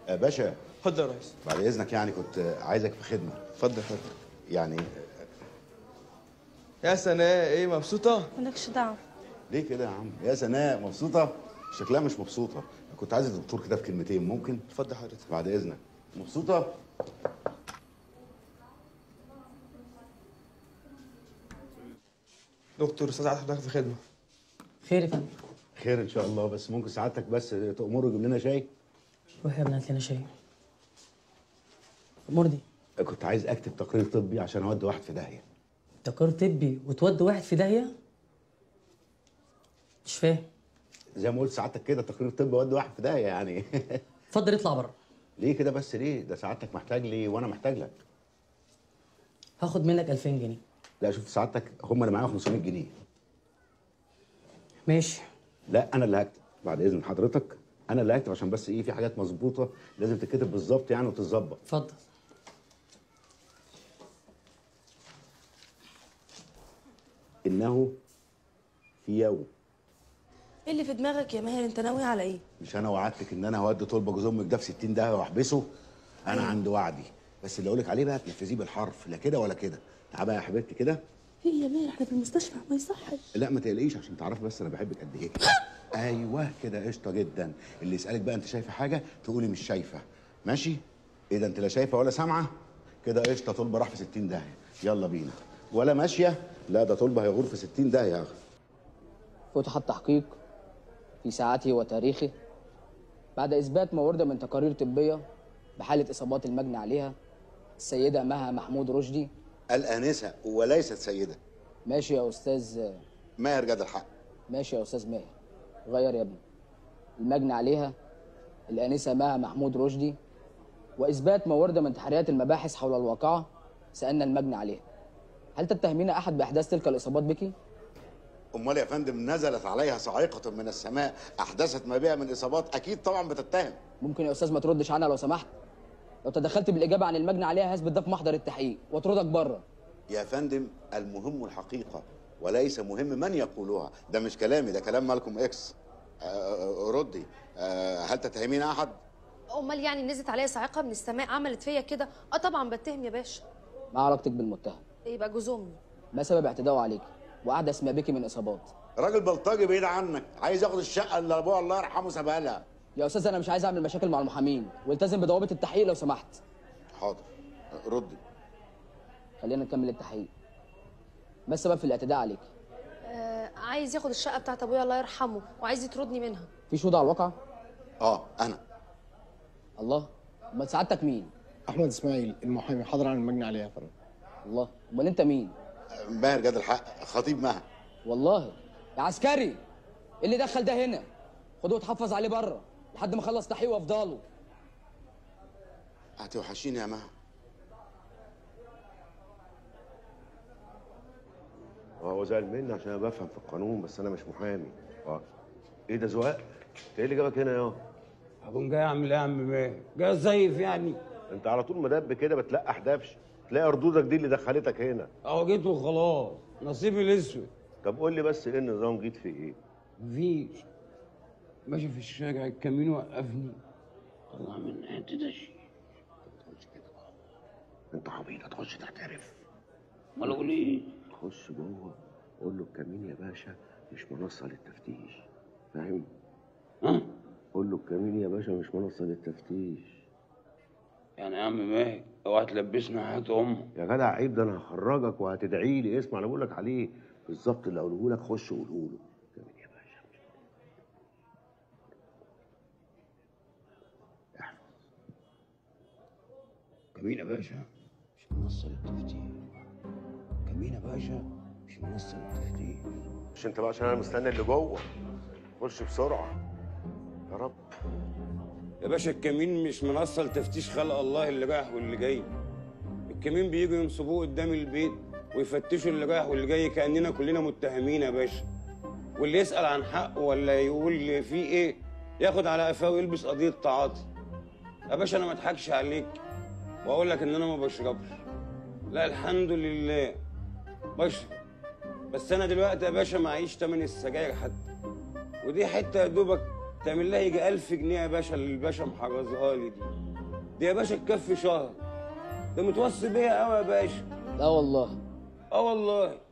يا باشا اتفضل يا ريس بعد اذنك يعني كنت عايزك في خدمه اتفضل اتفضل يعني يا سناء ايه مبسوطه مالكش دعوه ليه كده يا عم يا سناء مبسوطه شكلها مش مبسوطه كنت عايز الدكتور كده في كلمتين ممكن اتفضل حضرتك بعد اذنك مبسوطه دكتور استاذ عبد حضرتك في خدمه خير يا فندم خير ان شاء الله بس ممكن سعادتك بس تأمره يجيب لنا شاي روح يا ابني هات لنا شاي مرضي كنت عايز اكتب تقرير طبي عشان اودي واحد في داهيه تقرير طبي وتودي واحد في داهيه مش فاهم زي ما قلت سعادتك كده تقرير طبي اودي واحد في داهيه يعني اتفضل اطلع بره ليه كده بس ليه ده سعادتك محتاج لي وانا محتاج لك هاخد منك 2000 جنيه لا شوف سعادتك هم اللي معايا 500 جنيه ماشي لا انا اللي هكتب بعد اذن حضرتك انا اللي هكتب عشان بس ايه في حاجات مظبوطه لازم تتكتب بالظبط يعني وتتظبط اتفضل انه في يوم ايه اللي في دماغك يا ماهر انت ناوي على ايه مش انا وعدتك ان انا هودي طلبه جوز امك ده في 60 دقيقه واحبسه انا عند وعدي بس اللي اقول لك عليه بقى تنفذيه بالحرف لا كده ولا كده تعالى بقى يا حبيبتي كده ايه يا ماهر احنا في المستشفى ما يصحش لا ما تقلقيش عشان تعرفي بس انا بحبك قد ايه ايوه كده قشطه جدا اللي يسالك بقى انت شايفه حاجه تقولي مش شايفه ماشي ايه ده انت لا شايفه ولا سامعه كده قشطه طلبه راح في 60 داهيه يلا بينا ولا ماشيه لا ده طلبه هيغور في 60 داهيه فتح التحقيق في ساعته وتاريخه بعد إثبات ما ورد من تقارير طبية بحالة إصابات المجني عليها السيدة مها محمود رشدي الانسه وليست سيده ماشي يا أستاذ ماهر جد الحق ماشي يا أستاذ ماهر غير يا ابني المجني عليها الآنسة مها محمود رشدي وإثبات ما ورد من تحريات المباحث حول الواقعة سألنا المجني عليها هل تتهمين أحد بإحداث تلك الإصابات بك؟ امال يا فندم نزلت عليها صاعقه من السماء احدثت ما بها من اصابات اكيد طبعا بتتهم ممكن يا أستاذ ما تردش عنها لو سمحت؟ لو تدخلت بالإجابة عن المجني عليها هثبت ده في محضر التحقيق وأطردك بره يا فندم المهم الحقيقه وليس مهم من يقولها ده مش كلامي ده كلام مالكم اكس آه، ردي آه، هل تتهمين احد امال يعني نزلت عليا صاعقه من السماء عملت فيا كده اه طبعا بتهم يا باشا ما علاقتك بالمتهم؟ يبقى جوز امي ما سبب اعتدائه عليك؟ وأحدث ما بك من إصابات؟ راجل بلطجي بعيد عنك عايز ياخد الشقه اللي ابوها الله يرحمه سابها لها يا أستاذ أنا مش عايز أعمل مشاكل مع المحامين والتزم بضوابط التحقيق لو سمحت حاضر ردي خلينا نكمل التحقيق ما السبب في الاعتداء عليك؟ آه عايز ياخد الشقه بتاعت ابويا الله يرحمه وعايز يطردني منها في شهود على الواقع؟ اه انا الله امال سعادتك مين؟ احمد اسماعيل المحامي حاضر عن المجني عليها يا فندم الله امال انت مين؟ آه، ماهر جد الحق خطيب مها والله يا عسكري ايه اللي دخل ده هنا؟ خده وتحفظ عليه بره لحد ما اخلص تحقيق وافضله هتوحشيني يا مها هو زعل مني عشان انا بفهم في القانون بس انا مش محامي اه ايه ده زواق؟ انت ايه اللي جابك هنا يا هكون جاي اعمل ايه يا عم ماهر؟ جاي ازيف يعني انت على طول مدب كده بتلقح دبش تلاقي ردودك دي اللي دخلتك هنا اهو جيت وخلاص نصيبي الاسود طب قول لي بس ايه النظام جيت في ايه؟ مفيش ماشي في الشارع الكمين وقفني طلع من حته ده شيء انت عبيط هتخش تعترف امال اقول ايه؟ خش جوه قول له الكمين يا باشا مش منصه للتفتيش فاهم؟ ها؟ قول له الكمين يا باشا مش منصه للتفتيش يعني يا عم ماهر اوعى تلبسنا حياة امك يا جدع عيب ده انا هخرجك وهتدعي لي اسمع انا بقول لك عليه بالظبط اللي اقوله لك خش وقوله له كمين يا باشا كمين يا باشا مش منصه للتفتيش كمين يا باشا مش منصه للتفتيش مش انت بقى عشان انا مستني اللي جوه خش بسرعه يا رب يا باشا الكمين مش منصه لتفتيش خلق الله اللي رايح واللي جاي الكمين بيجوا ينصبوه قدام البيت ويفتشوا اللي رايح واللي جاي كاننا كلنا متهمين يا باشا واللي يسال عن حقه ولا يقول فيه ايه ياخد على قفاه ويلبس قضيه تعاطي يا باشا انا ما اضحكش عليك واقول لك ان انا ما بشربش لا الحمد لله بشرب بس انا دلوقتي يا باشا معيش تمن السجاير حتى ودي حته يا دوبك تعمل لها يجي 1000 جنيه يا باشا اللي الباشا محرزها لي دي دي يا باشا تكفي شهر ده متوصي بيها قوي يا باشا لا والله اه والله